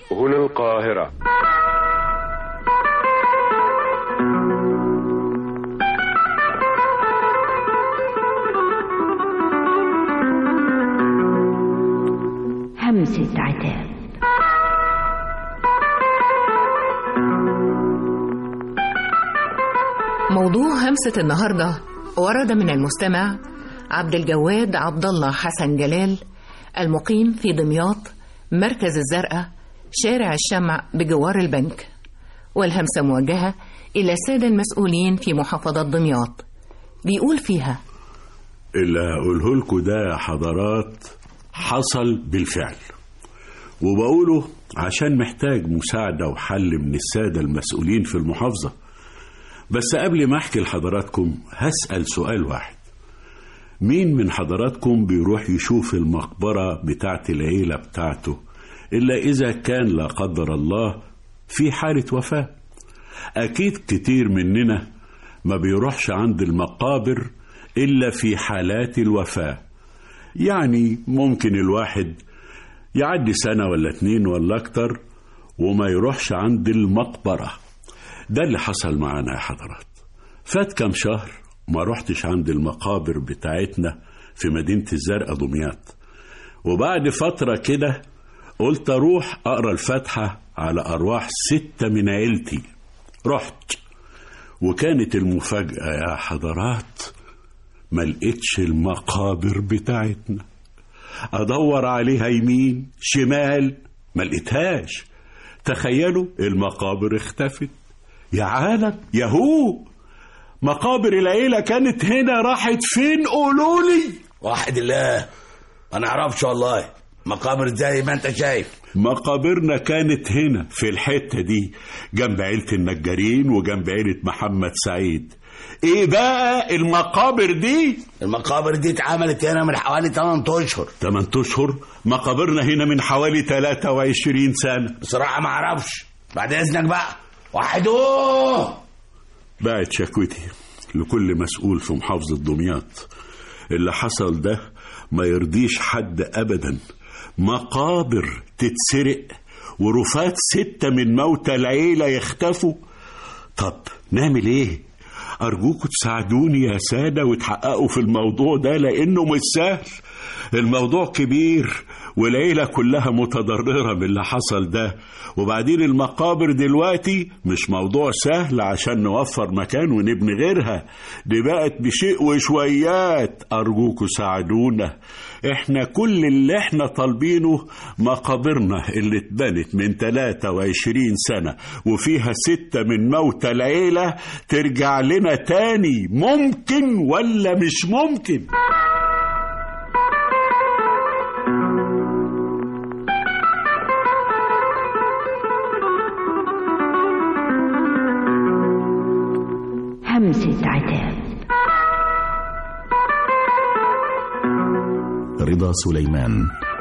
هنا القاهرة همسة عتاب موضوع همسة النهاردة ورد من المستمع عبد الجواد عبد الله حسن جلال المقيم في دمياط مركز الزرقاء شارع الشمع بجوار البنك والهمسة موجهة إلى السادة المسؤولين في محافظة دمياط بيقول فيها اللي هقوله لكم ده يا حضرات حصل بالفعل وبقوله عشان محتاج مساعدة وحل من السادة المسؤولين في المحافظة بس قبل ما احكي لحضراتكم هسأل سؤال واحد مين من حضراتكم بيروح يشوف المقبرة بتاعت العيلة بتاعته إلا إذا كان لا قدر الله في حالة وفاة أكيد كتير مننا ما بيروحش عند المقابر إلا في حالات الوفاة يعني ممكن الواحد يعدي سنة ولا اتنين ولا أكتر وما يروحش عند المقبرة ده اللي حصل معانا يا حضرات فات كام شهر ما رحتش عند المقابر بتاعتنا في مدينة الزرقاء دمياط وبعد فترة كده قلت أروح أقرأ الفاتحة على أرواح ستة من عيلتي رحت وكانت المفاجأة يا حضرات ما لقيتش المقابر بتاعتنا أدور عليها يمين شمال ما لقيتهاش تخيلوا المقابر اختفت يا عالم يهو مقابر العيلة كانت هنا راحت فين قولولي واحد الله ما نعرفش والله مقابر زي ما انت شايف مقابرنا كانت هنا في الحتة دي جنب عيلة النجارين وجنب عيلة محمد سعيد ايه بقى المقابر دي المقابر دي اتعملت هنا من حوالي 8 اشهر 8 اشهر مقابرنا هنا من حوالي 23 سنة بصراحة ما اعرفش بعد اذنك بقى وحدوه بقت شكوتي لكل مسؤول في محافظة دمياط اللي حصل ده ما يرضيش حد أبدا مقابر تتسرق ورفات ستة من موتى العيلة يختفوا طب نعمل ايه أرجوكوا تساعدوني يا سادة وتحققوا في الموضوع ده لأنه مش سهل الموضوع كبير والعيلة كلها متضررة من اللي حصل ده وبعدين المقابر دلوقتي مش موضوع سهل عشان نوفر مكان ونبني غيرها دي بقت بشيء وشويات أرجوكوا ساعدونا احنا كل اللي احنا طالبينه مقابرنا اللي اتبنت من 23 سنة وفيها ستة من موتى العيلة ترجع لنا تاني ممكن ولا مش ممكن همسة عتاب رضا سليمان